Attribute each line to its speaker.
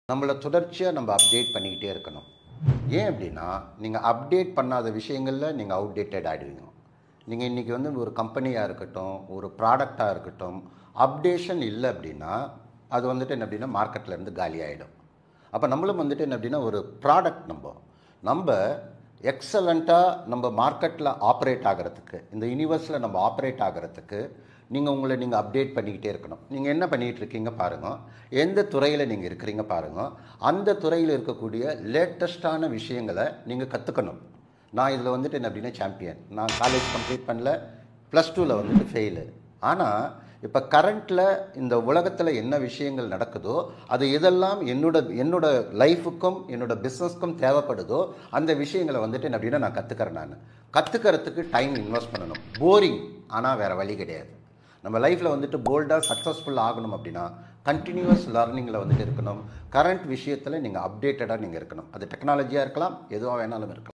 Speaker 1: நம்மளை தொடர்ச்சியாக நம்ம அப்டேட் பண்ணிக்கிட்டே இருக்கணும் ஏன் அப்படின்னா நீங்கள் அப்டேட் பண்ணாத விஷயங்களில் நீங்கள் அவுடேட்டட் ஆகிடுவீங்க நீங்கள் இன்றைக்கி வந்து ஒரு கம்பெனியாக இருக்கட்டும் ஒரு ப்ராடக்டாக இருக்கட்டும் அப்டேஷன் இல்லை அப்படின்னா அது வந்துட்டு என்ன அப்படின்னா மார்க்கெட்டில் இருந்து காலி ஆகிடும் அப்போ நம்மளும் வந்துட்டு என்ன அப்படின்னா ஒரு ப்ராடக்ட் நம்ம நம்ம எக்ஸலண்ட்டாக நம்ம மார்க்கெட்டில் ஆப்ரேட் ஆகிறதுக்கு இந்த யூனிவர்ஸில் நம்ம ஆப்ரேட் ஆகிறதுக்கு நீங்கள் உங்களை நீங்கள் அப்டேட் பண்ணிக்கிட்டே இருக்கணும் நீங்கள் என்ன பண்ணிகிட்டு இருக்கீங்க பாருங்கள் எந்த துறையில் நீங்கள் இருக்கிறீங்க பாருங்கள் அந்த துறையில் இருக்கக்கூடிய லேட்டஸ்டான விஷயங்களை நீங்கள் கற்றுக்கணும் நான் இதில் வந்துட்டு என்ன அப்படின்னா சாம்பியன் நான் காலேஜ் கம்ப்ளீட் பண்ணல ப்ளஸ் டூவில் வந்துட்டு ஃபெயிலு ஆனால் இப்போ கரண்ட்டில் இந்த உலகத்தில் என்ன விஷயங்கள் நடக்குதோ அது எதெல்லாம் என்னோட என்னோட லைஃபுக்கும் என்னோட பிஸ்னஸ்க்கும் தேவைப்படுதோ அந்த விஷயங்களை வந்துட்டு என்ன அப்படின்னா நான் கற்றுக்கிறேன் நான் கற்றுக்கிறதுக்கு டைம் இன்வெஸ்ட் பண்ணணும் போரிங் ஆனால் வேறு வழி கிடையாது நம்ம லைஃப்பில் வந்துட்டு போல்டாக சக்ஸஸ்ஃபுல் ஆகணும் அப்படின்னா கண்டினியூஸ் லேர்னிங்கில் வந்துட்டு இருக்கணும் கரண்ட் விஷயத்தில் நீங்கள் அப்டேட்டடாக நீங்கள் இருக்கணும் அது டெக்னாலஜியாக இருக்கலாம் எதுவாக வேணாலும் இருக்கலாம்